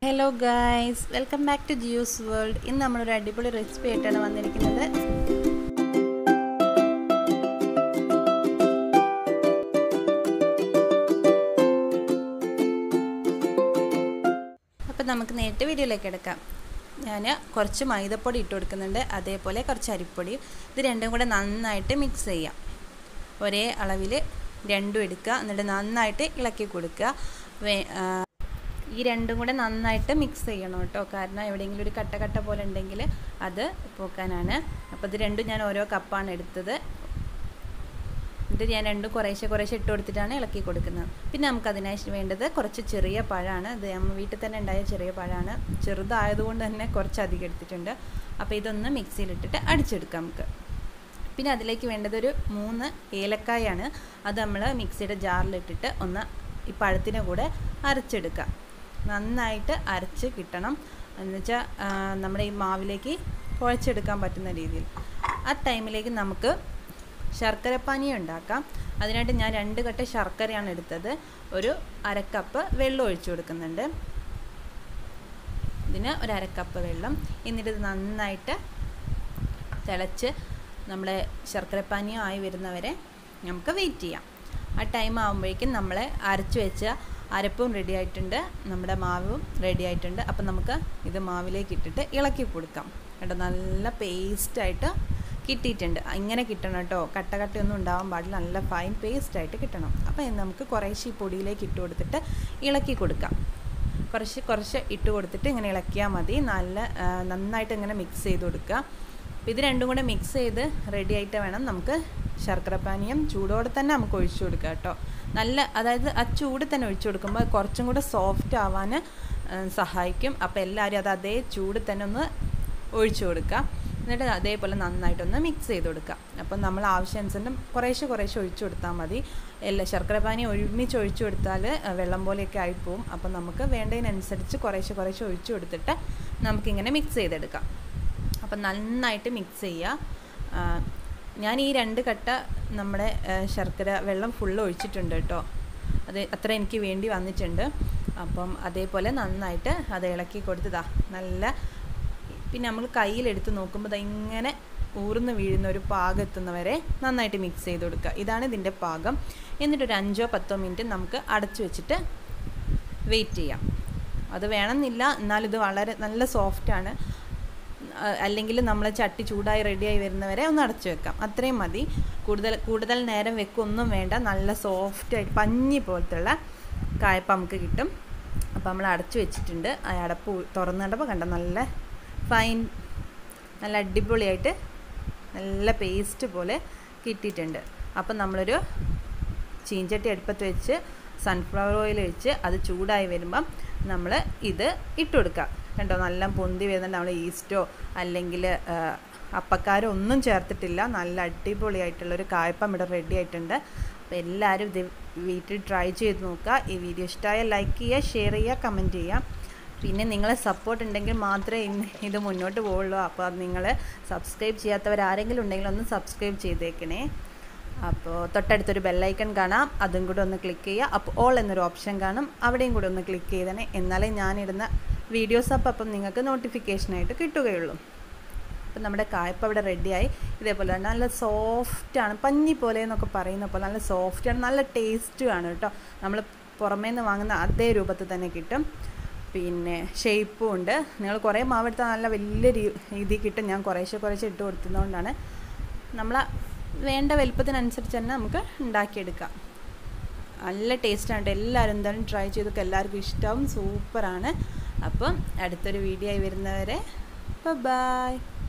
hello guys welcome back to juice world ഇന്ന് നമ്മളൊരു അടിപൊളി റെസിപ്പി ആയിട്ടാണ് വന്നിരിക്കുന്നത് അപ്പം നമുക്ക് നേരിട്ട് വീഡിയോയിലേക്ക് എടുക്കാം ഞാൻ കുറച്ച് മൈദപ്പൊടി ഇട്ട് കൊടുക്കുന്നുണ്ട് അതേപോലെ കുറച്ച് അരിപ്പൊടി ഇത് രണ്ടും കൂടെ നന്നായിട്ട് മിക്സ് ചെയ്യാം ഒരേ അളവിൽ രണ്ടും എടുക്കുക എന്നിട്ട് നന്നായിട്ട് ഇളക്കി കൊടുക്കുക ഈ രണ്ടും കൂടെ നന്നായിട്ട് മിക്സ് ചെയ്യണം കേട്ടോ കാരണം എവിടെയെങ്കിലും ഒരു കട്ട കട്ട പോലെ ഉണ്ടെങ്കിൽ അത് പോക്കാനാണ് അപ്പോൾ ഇത് രണ്ടും ഞാൻ ഓരോ കപ്പാണ് എടുത്തത് എന്നിട്ട് ഞാൻ രണ്ടും കുറേശ്ശെ കുറേശ്ശെ ഇട്ട് കൊടുത്തിട്ടാണ് ഇളക്കി കൊടുക്കുന്നത് പിന്നെ നമുക്ക് അതിനായി വേണ്ടത് കുറച്ച് ചെറിയ പഴമാണ് ഇത് നമ്മൾ വീട്ടിൽ തന്നെ ഉണ്ടായ ചെറിയ പഴമാണ് ചെറുതായതുകൊണ്ട് തന്നെ കുറച്ച് അധികം എടുത്തിട്ടുണ്ട് അപ്പോൾ ഇതൊന്ന് മിക്സിയിലിട്ടിട്ട് അടിച്ചെടുക്കാം നമുക്ക് പിന്നെ അതിലേക്ക് വേണ്ടത് ഒരു മൂന്ന് ഏലക്കായാണ് അത് നമ്മൾ മിക്സിയുടെ ജാറിലിട്ടിട്ട് ഒന്ന് ഈ പഴത്തിനെ കൂടെ അരച്ചെടുക്കാം നന്നായിട്ട് അരച്ച് കിട്ടണം എന്നുവെച്ചാൽ നമ്മുടെ ഈ മാവിലേക്ക് കുഴച്ചെടുക്കാൻ പറ്റുന്ന രീതിയിൽ ആ ടൈമിലേക്ക് നമുക്ക് ശർക്കരപ്പാനി ഉണ്ടാക്കാം അതിനായിട്ട് ഞാൻ രണ്ട് കട്ട ശർക്കരയാണ് എടുത്തത് ഒരു അരക്കപ്പ് വെള്ളം ഒഴിച്ചു കൊടുക്കുന്നുണ്ട് ഇതിന് ഒരു അരക്കപ്പ് വെള്ളം എന്നിട്ട് ഇത് നന്നായിട്ട് തിളച്ച് നമ്മുടെ ശർക്കരപ്പാനിയും ആയി വരുന്നവരെ നമുക്ക് വെയിറ്റ് ചെയ്യാം ആ ടൈം ആകുമ്പോഴേക്കും നമ്മൾ അരച്ചു വെച്ച അരപ്പും റെഡി ആയിട്ടുണ്ട് നമ്മുടെ മാവും റെഡി ആയിട്ടുണ്ട് അപ്പം നമുക്ക് ഇത് മാവിലേക്ക് ഇട്ടിട്ട് ഇളക്കി കൊടുക്കാം കേട്ടോ നല്ല പേസ്റ്റായിട്ട് കിട്ടിയിട്ടുണ്ട് ഇങ്ങനെ കിട്ടണം കേട്ടോ കട്ട കട്ടയൊന്നും ഉണ്ടാവാൻ പാടില്ല നല്ല ഫൈൻ പേസ്റ്റായിട്ട് കിട്ടണം അപ്പോൾ നമുക്ക് കുറേശ്ശെ ഈ പൊടിയിലേക്ക് ഇട്ട് കൊടുത്തിട്ട് ഇളക്കി കൊടുക്കാം കുറച്ച് കുറച്ച് ഇട്ട് കൊടുത്തിട്ട് ഇങ്ങനെ ഇളക്കിയാൽ മതി നല്ല നന്നായിട്ട് ഇങ്ങനെ മിക്സ് ചെയ്ത് കൊടുക്കുക അപ്പോൾ ഇത് രണ്ടും കൂടെ മിക്സ് ചെയ്ത് റെഡി ആയിട്ട് വേണം നമുക്ക് ശർക്കര പാനീയം ചൂടോടെ തന്നെ നമുക്ക് ഒഴിച്ചു കൊടുക്കുക കേട്ടോ നല്ല അതായത് ആ ചൂട് തന്നെ ഒഴിച്ചു കൊടുക്കുമ്പോൾ കുറച്ചും കൂടെ സോഫ്റ്റ് ആവാൻ സഹായിക്കും അപ്പോൾ എല്ലാവരും അത് അതേ ചൂട് തന്നെ ഒന്ന് ഒഴിച്ചു കൊടുക്കുക എന്നിട്ട് അതേപോലെ നന്നായിട്ടൊന്ന് മിക്സ് ചെയ്ത് കൊടുക്കുക അപ്പം നമ്മൾ ആവശ്യാനുസരണം കുറേശ്ശെ കുറേശ്ശെ ഒഴിച്ചു കൊടുത്താൽ മതി എല്ലാ ശർക്കര പാനി ഒരുമിച്ച് ഒഴിച്ചു കൊടുത്താൽ വെള്ളം പോലെയൊക്കെ ആയിപ്പോവും അപ്പം നമുക്ക് വേണ്ടതിനനുസരിച്ച് കുറേശ്ശെ കുറേശ്ശെ ഒഴിച്ചു കൊടുത്തിട്ട് നമുക്കിങ്ങനെ മിക്സ് ചെയ്തെടുക്കാം അപ്പം നന്നായിട്ട് മിക്സ് ചെയ്യുക ഞാൻ ഈ രണ്ട് കട്ട നമ്മുടെ ശർക്കര വെള്ളം ഫുള്ള് ഒഴിച്ചിട്ടുണ്ട് കേട്ടോ അത് അത്ര എനിക്ക് വേണ്ടി വന്നിട്ടുണ്ട് അപ്പം അതേപോലെ നന്നായിട്ട് അത് ഇളക്കി കൊടുത്തതാ നല്ല പിന്നെ നമ്മൾ കയ്യിലെടുത്ത് നോക്കുമ്പോൾ ഇങ്ങനെ ഊർന്ന് വീഴുന്ന ഒരു പാകം എത്തുന്നവരെ നന്നായിട്ട് മിക്സ് ചെയ്ത് കൊടുക്കുക ഇതാണ് ഇതിൻ്റെ പാകം എന്നിട്ട് ഒരു അഞ്ചോ പത്തോ മിനിറ്റ് നമുക്ക് അടച്ചു വെച്ചിട്ട് വെയിറ്റ് ചെയ്യാം അത് വേണമെന്നില്ല എന്നാലും ഇത് വളരെ നല്ല സോഫ്റ്റാണ് അല്ലെങ്കിൽ നമ്മൾ ചട്ടി ചൂടായി റെഡിയായി വരുന്നവരെ ഒന്ന് അടച്ചു വെക്കാം അത്രയും മതി കൂടുതൽ കൂടുതൽ നേരം വെക്കൊന്നും വേണ്ട നല്ല സോഫ്റ്റായിട്ട് പഞ്ഞി പോലത്തുള്ള കായപ്പ നമുക്ക് കിട്ടും അപ്പോൾ നമ്മൾ അടച്ചു വെച്ചിട്ടുണ്ട് ആ അടപ്പ് തുറന്നു കണ്ടപ്പോൾ കണ്ട നല്ല ഫൈൻ നല്ല അടിപൊളിയായിട്ട് നല്ല പേസ്റ്റ് പോലെ കിട്ടിയിട്ടുണ്ട് അപ്പം നമ്മളൊരു ചീഞ്ചട്ടി അടുപ്പത്ത് വെച്ച് സൺഫ്ലവർ ഓയിൽ വെച്ച് അത് ചൂടായി വരുമ്പം നമ്മൾ ഇത് ഇട്ട് കൊടുക്കുക കണ്ടോ നല്ല പൊന്തി വരുന്നുണ്ട് നമ്മൾ ഈസ്റ്റോ അല്ലെങ്കിൽ അപ്പക്കാരോ ഒന്നും ചേർത്തിട്ടില്ല നല്ല അടിപൊളിയായിട്ടുള്ളൊരു കായപ്പം ഇവിടെ റെഡി ആയിട്ടുണ്ട് അപ്പോൾ എല്ലാവരും ഇത് വീട്ടിൽ ട്രൈ ചെയ്ത് നോക്കുക ഈ വീഡിയോ ഇഷ്ടമായ ലൈക്ക് ചെയ്യുക ഷെയർ ചെയ്യുക കമൻറ്റ് ചെയ്യുക പിന്നെ നിങ്ങളെ സപ്പോർട്ട് ഉണ്ടെങ്കിൽ മാത്രമേ ഇന്ന് ഇത് മുന്നോട്ട് പോവുള്ളൂ അപ്പോൾ നിങ്ങൾ സബ്സ്ക്രൈബ് ചെയ്യാത്തവർ ആരെങ്കിലും ഉണ്ടെങ്കിൽ ഒന്ന് സബ്സ്ക്രൈബ് ചെയ്തേക്കണേ അപ്പോൾ തൊട്ടടുത്തൊരു ബെല്ലൈക്കൺ കാണാം അതും കൂടെ ഒന്ന് ക്ലിക്ക് ചെയ്യുക അപ്പോൾ ഓൾ എന്നൊരു ഓപ്ഷൻ കാണും അവിടെയും കൂടെ ഒന്ന് ക്ലിക്ക് ചെയ്തേ എന്നാലേ ഞാനിടുന്ന വീഡിയോസ് അപ്പം അപ്പം നിങ്ങൾക്ക് നോട്ടിഫിക്കേഷനായിട്ട് കിട്ടുകയുള്ളൂ അപ്പം നമ്മുടെ കായപ്പം ഇവിടെ റെഡിയായി ഇതേപോലെ തന്നെ നല്ല സോഫ്റ്റാണ് പഞ്ഞി പോലെ എന്നൊക്കെ പറയുന്ന പോലെ നല്ല സോഫ്റ്റാണ് നല്ല ടേസ്റ്റുമാണ് കേട്ടോ നമ്മൾ പുറമേ നിന്ന് വാങ്ങുന്ന അതേ രൂപത്തിൽ തന്നെ കിട്ടും പിന്നെ ഷേപ്പും ഉണ്ട് നിങ്ങൾ കുറേ മാവെടുത്താൽ നല്ല വലിയ രീതി കിട്ടും ഞാൻ കുറേശ്ശെ കുറേശ്ശെ ഇട്ട് കൊടുക്കുന്നതുകൊണ്ടാണ് നമ്മൾ വേണ്ട വലുപ്പത്തിനനുസരിച്ച് തന്നെ നമുക്ക് ഉണ്ടാക്കിയെടുക്കാം നല്ല ടേസ്റ്റാണ് എല്ലാവരും എന്തായാലും ട്രൈ ചെയ്തൊക്കെ എല്ലാവർക്കും ഇഷ്ടമാവും സൂപ്പറാണ് അപ്പം അടുത്തൊരു വീഡിയോ ആയി വരുന്നവരെ ബൈ